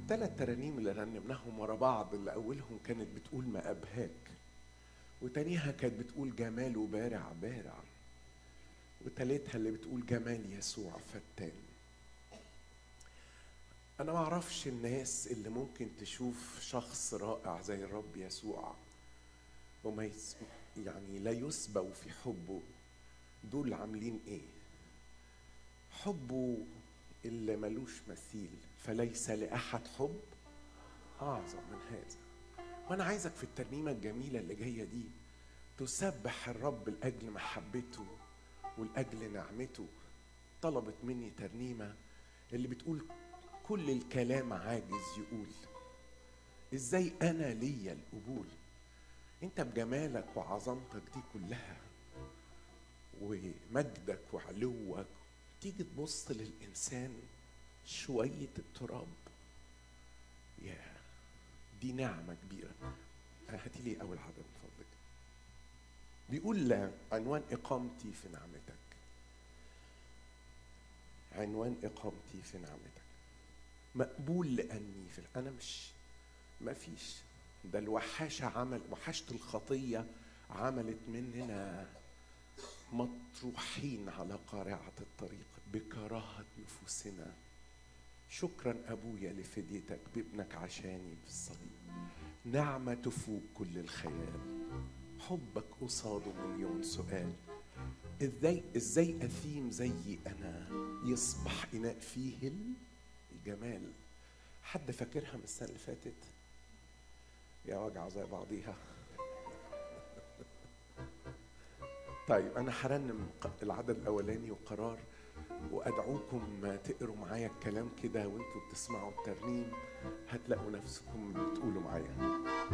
الثلاث ترانيم اللي رنمناهم ورا بعض اللي اولهم كانت بتقول ما ابهاك وتانيها كانت بتقول جماله بارع بارع وتالتها اللي بتقول جمال يسوع فتان انا ما اعرفش الناس اللي ممكن تشوف شخص رائع زي الرب يسوع وما يس... يعني لا يسبوا في حبه دول عاملين ايه حبه اللي ملوش مثيل فليس لاحد حب اعظم من هذا وانا عايزك في الترنيمه الجميله اللي جايه دي تسبح الرب لاجل محبته ولاجل نعمته طلبت مني ترنيمه اللي بتقول كل الكلام عاجز يقول ازاي انا ليا القبول انت بجمالك وعظمتك دي كلها ومجدك وعلوك تيجي تبص للانسان شويه التراب يا دي نعمه كبيره هاتي لي اول عدد من فضلك بيقول عنوان اقامتي في نعمتك عنوان اقامتي في نعمتك مقبول لاني في انا مش ما فيش ده الوحاشه عمل وحاشه الخطيه عملت مننا مطروحين على قارعه الطريق بكراهه نفوسنا شكرا ابويا لفديتك بابنك عشاني في الصليب نعمه تفوق كل الخيال حبك قصاده مليون سؤال ازاي ازاي اثيم زيي انا يصبح اناء فيه الجمال حد فاكرها من السنه اللي فاتت يا وجع زي بعضيها طيب انا هرنم العدد الاولاني وقرار وادعوكم تقروا معايا الكلام كده وانتوا بتسمعوا الترنيم هتلاقوا نفسكم بتقولوا معايا